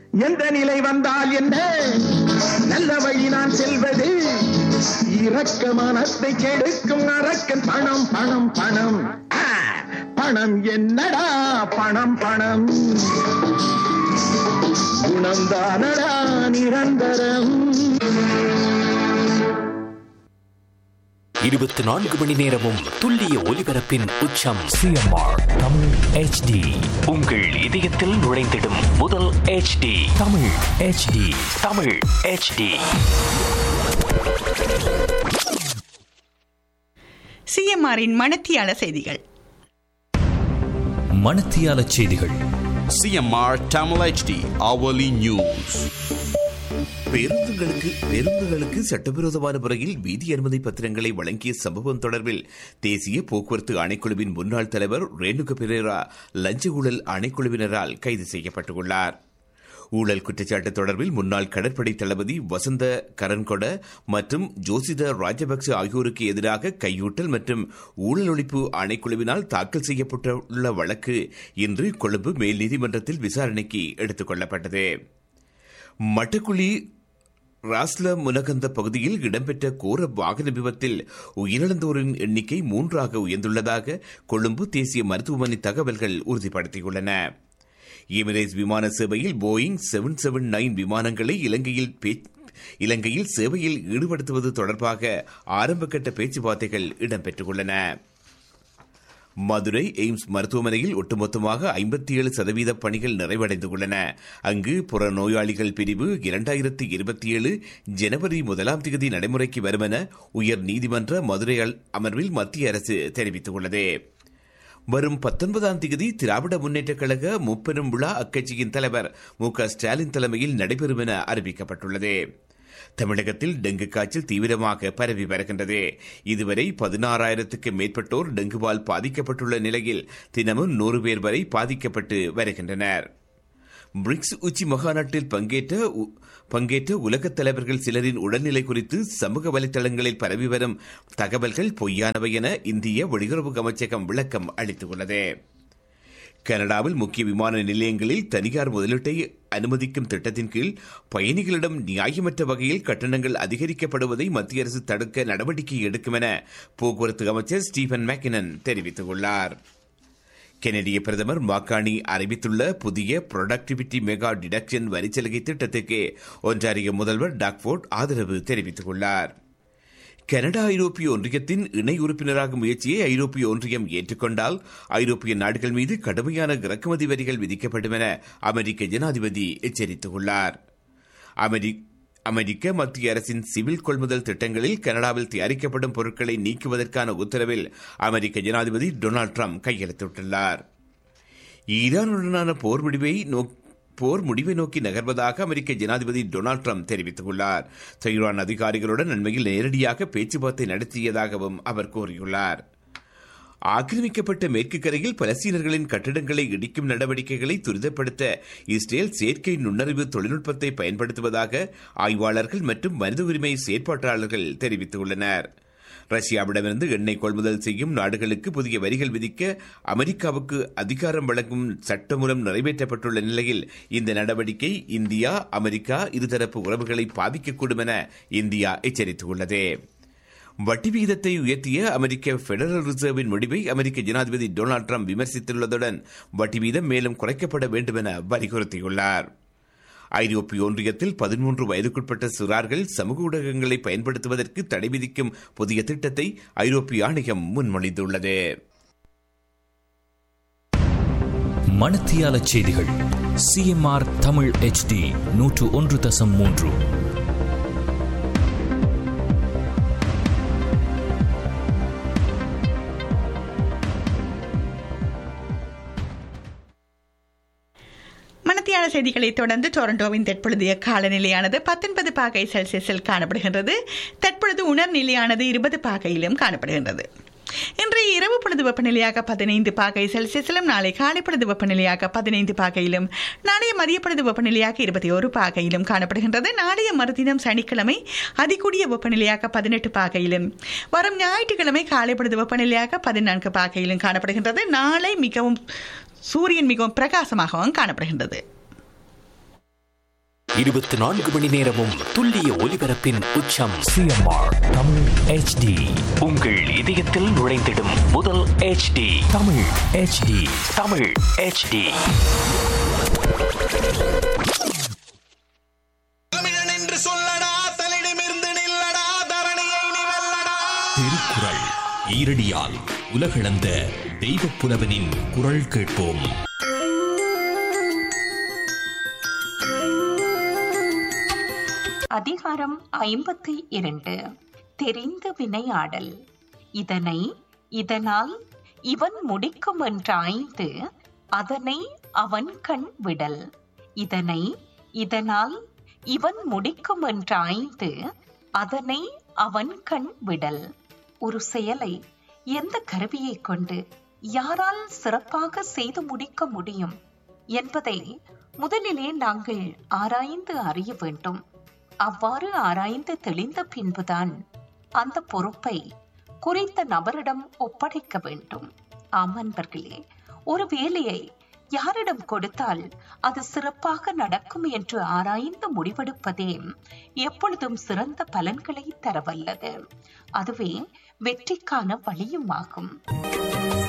எந்த நிலை வந்தால் என்ன நல்ல வழி நான் செல்வது இரக்க மனத்தை கெடுக்கும் அரக்கன் பணம் பணம் பணம் ஆ, பணம் என்னடா பணம் பணம் குணம்தானடா நிரந்தரம் இருபத்தி நான்கு மணி நேரமும் துல்லிய ஒலிபரப்பின் உச்சம் சிஎம்ஆர் தமிழ் ஹெச்டி உங்கள் இதயத்தில் நுழைந்திடும் முதல் HD Tamil HD Tamil HD சிஎம்ஆரின் மணத்தியால செய்திகள் மணத்தியால செய்திகள் CMR Tamil HD hourly news. பேருந்துகளுக்கு பேருந்துகளுக்கு சட்டவிரோதமான முறையில் வீதி அனுமதி பத்திரங்களை வழங்கிய சம்பவம் தொடர்பில் தேசிய போக்குவரத்து ஆணைக்குழுவின் முன்னாள் தலைவர் ரேணுக பெரேரா லஞ்ச ஊழல் ஆணைக்குழுவினரால் கைது செய்யப்பட்டுள்ளார் ஊழல் குற்றச்சாட்டு தொடர்பில் முன்னாள் கடற்படை தளபதி வசந்த கரன்கொட மற்றும் ஜோசித ராஜபக்ச ஆகியோருக்கு எதிராக கையூட்டல் மற்றும் ஊழல் ஒழிப்பு ஆணைக்குழுவினால் தாக்கல் செய்யப்பட்டுள்ள வழக்கு இன்று கொழும்பு மேல் நீதிமன்றத்தில் விசாரணைக்கு எடுத்துக் கொள்ளப்பட்டது மட்டக்குழி ராஸ்ல முனகந்த பகுதியில் இடம்பெற்ற கோர வாகன விபத்தில் உயிரிழந்தோரின் எண்ணிக்கை மூன்றாக உயர்ந்துள்ளதாக கொழும்பு தேசிய மருத்துவமனை தகவல்கள் உறுதிப்படுத்தியுள்ளன எமிரேட்ஸ் விமான சேவையில் போயிங் செவன் செவன் நைன் விமானங்களை இலங்கையில் பே- இலங்கையில் சேவையில் ஈடுபடுத்துவது தொடர்பாக ஆரம்பகட்ட பேச்சுவார்த்தைகள் இடம்பெற்றுள்ளன மதுரை எய்ம்ஸ் மருத்துவமனையில் ஒட்டுமொத்தமாக ஐம்பத்தி ஏழு சதவீத பணிகள் நிறைவடைந்துள்ளன அங்கு புற நோயாளிகள் பிரிவு இரண்டாயிரத்தி இருபத்தி ஏழு ஜனவரி முதலாம் தேதி நடைமுறைக்கு வரும் என உயர் நீதிமன்ற மதுரை அல்- அமர்வில் மத்திய அரசு தெரிவித்துள்ளது வரும் பத்தொன்பதாம் தேதி திராவிட முன்னேற்றக் கழக முப்பெரும் விழா அக்கட்சியின் தலைவர் மு க ஸ்டாலின் தலைமையில் நடைபெறும் என அறிவிக்கப்பட்டுள்ளது தமிழகத்தில் டெங்கு காய்ச்சல் தீவிரமாக பரவி வருகின்றது இதுவரை பதினாறாயிரத்துக்கு மேற்பட்டோர் டெங்குவால் பாதிக்கப்பட்டுள்ள நிலையில் தினமும் நூறு பேர் வரை பாதிக்கப்பட்டு வருகின்றனர் பிரிக்ஸ் உச்சி மகாநாட்டில் பங்கேற்ற உ- பங்கேற்ற உலகத் தலைவர்கள் சிலரின் உடல்நிலை குறித்து சமூக வலைதளங்களில் பரவி வரும் தகவல்கள் பொய்யானவை என இந்திய வெளியுறவு அமைச்சகம் விளக்கம் அளித்துள்ளது கனடாவில் முக்கிய விமான நிலையங்களில் தனியார் முதலீட்டை அனுமதிக்கும் திட்டத்தின் கீழ் பயணிகளிடம் நியாயமற்ற வகையில் கட்டணங்கள் அதிகரிக்கப்படுவதை மத்திய அரசு தடுக்க நடவடிக்கை எடுக்கும் என போக்குவரத்து அமைச்சர் ஸ்டீபன் மேக்கினன் தெரிவித்துள்ளார் கெனடிய பிரதமர் மாக்காணி அறிவித்துள்ள புதிய ப்ரொடக்டிவிட்டி மெகா டிடக்ஷன் வரிச்சலுகை திட்டத்துக்கு ஒன்றாரிய முதல்வர் டாக்ஃபோர்ட் ஆதரவு தெரிவித்துள்ளார் கனடா ஐரோப்பிய ஒன்றியத்தின் இணை உறுப்பினராகும் முயற்சியை ஐரோப்பிய ஒன்றியம் ஏற்றுக்கொண்டால் ஐரோப்பிய நாடுகள் மீது கடுமையான இறக்குமதி வரிகள் விதிக்கப்படும் என அமெரிக்க ஜனாதிபதி எச்சரித்துள்ளார் அமெரி- அமெரிக்க மத்திய அரசின் சிவில் கொள்முதல் திட்டங்களில் கனடாவில் தயாரிக்கப்படும் பொருட்களை நீக்குவதற்கான உத்தரவில் அமெரிக்க ஜனாதிபதி டொனால்டு ட்ரம்ப் கையெழுத்திட்டுள்ளார் ஈரானுடனான போர் முடிவை நோக்- போர் முடிவை நோக்கி நகர்வதாக அமெரிக்க ஜனாதிபதி டொனால்டு ட்ரம்ப் தெரிவித்துள்ளார் தெஹ்ரான் அதிகாரிகளுடன் அண்மையில் நேரடியாக பேச்சுவார்த்தை நடத்தியதாகவும் அவர் கூறியுள்ளார் ஆக்கிரமிக்கப்பட்ட மேற்கு கரையில் பலஸ்தீனர்களின் கட்டிடங்களை இடிக்கும் நடவடிக்கைகளை துரிதப்படுத்த இஸ்ரேல் செயற்கை நுண்ணறிவு தொழில்நுட்பத்தை பயன்படுத்துவதாக ஆய்வாளர்கள் மற்றும் மனித உரிமை செயற்பாட்டாளர்கள் தெரிவித்துள்ளனர் ரஷ்யாவிடமிருந்து எண்ணெய் கொள்முதல் செய்யும் நாடுகளுக்கு புதிய வரிகள் விதிக்க அமெரிக்காவுக்கு அதிகாரம் வழங்கும் சட்டமூலம் நிறைவேற்றப்பட்டுள்ள நிலையில் இந்த நடவடிக்கை இந்தியா அமெரிக்கா இருதரப்பு உறவுகளை பாதிக்கக்கூடும் என இந்தியா எச்சரித்துள்ளது வட்டி விகிதத்தை உயர்த்திய அமெரிக்க பெடரல் ரிசர்வின் முடிவை அமெரிக்க ஜனாதிபதி டொனால்டு ட்ரம்ப் விமர்சித்துள்ளதுடன் வட்டி வீதம் மேலும் குறைக்கப்பட வேண்டும் என வலியுறுத்தியுள்ளார் ஐரோப்பிய ஒன்றியத்தில் பதிமூன்று வயதுக்குட்பட்ட சிறார்கள் சமூக ஊடகங்களை பயன்படுத்துவதற்கு தடை விதிக்கும் புதிய திட்டத்தை ஐரோப்பிய ஆணையம் முன்மொழிந்துள்ளது மணத்தியால செய்திகள் சிஎம்ஆர் தமிழ் ஹெச்டி நூற்று ஒன்று தசம் மூன்று மணத்தியான செய்திகளை தொடர்ந்து டொரண்டோவின் தற்பொழுதைய காலநிலையானது பத்தொன்பது பாகை செல்சியஸில் காணப்படுகின்றது தற்பொழுது உணர்நிலையானது இருபது பாகையிலும் காணப்படுகின்றது இன்றைய இரவு பொழுது வெப்பநிலையாக பதினைந்து பாகை செல்சியஸிலும் நாளை காலை பொழுது வெப்பநிலையாக பதினைந்து பாகையிலும் நாளைய மதிய பொழுது வெப்பநிலையாக இருபத்தி ஒரு பாகையிலும் காணப்படுகின்றது நாளைய மறுதினம் சனிக்கிழமை அதிகூடிய வெப்பநிலையாக பதினெட்டு பாகையிலும் வரும் ஞாயிற்றுக்கிழமை காலை பொழுது வெப்பநிலையாக பதினான்கு பாகையிலும் காணப்படுகின்றது நாளை மிகவும் சூரியன் மிகவும் பிரகாசமாகவும் காணப்படுகின்றது இருபத்தி நான்கு மணி நேரமும் துல்லிய ஒலிபரப்பின் உச்சம் சிஎம்ஆர் தமிழ் ஹெச்டி உங்கள் இதயத்தில் நுழைந்திடும் முதல் HD Tamil HD Tamil HD தமிழன் என்று சொல்லடா தலிடமிருந்து நில்லடா தரணியை நீ வெல்லடா திருக்குறள் ஈரடியால் உலகளந்த தெய்வப் புலவனின் குரல் கேட்போம் அதிகாரம் ஐம்பத்தி இரண்டு தெரிந்து வினையாடல் இதனை இதனால் இவன் முடிக்கும் என்றாய்ந்து அதனை அவன் கண் விடல் இதனை இதனால் இவன் முடிக்கும் என்றாய்ந்து அதனை அவன் கண் விடல் ஒரு செயலை எந்த கருவியை கொண்டு யாரால் சிறப்பாக செய்து முடிக்க முடியும் என்பதை முதலிலே நாங்கள் ஆராய்ந்து அறிய வேண்டும் அவ்வாறு ஆராய்ந்து தெளிந்த பின்புதான் அந்த பொறுப்பை குறித்த நபரிடம் ஒப்படைக்க வேண்டும் ஆம் அன்பர்களே ஒரு வேலையை யாரிடம் கொடுத்தால் அது சிறப்பாக நடக்கும் என்று ஆராய்ந்து முடிவெடுப்பதே எப்பொழுதும் சிறந்த பலன்களை தரவல்லது அதுவே வெற்றிக்கான வழியும் ஆகும்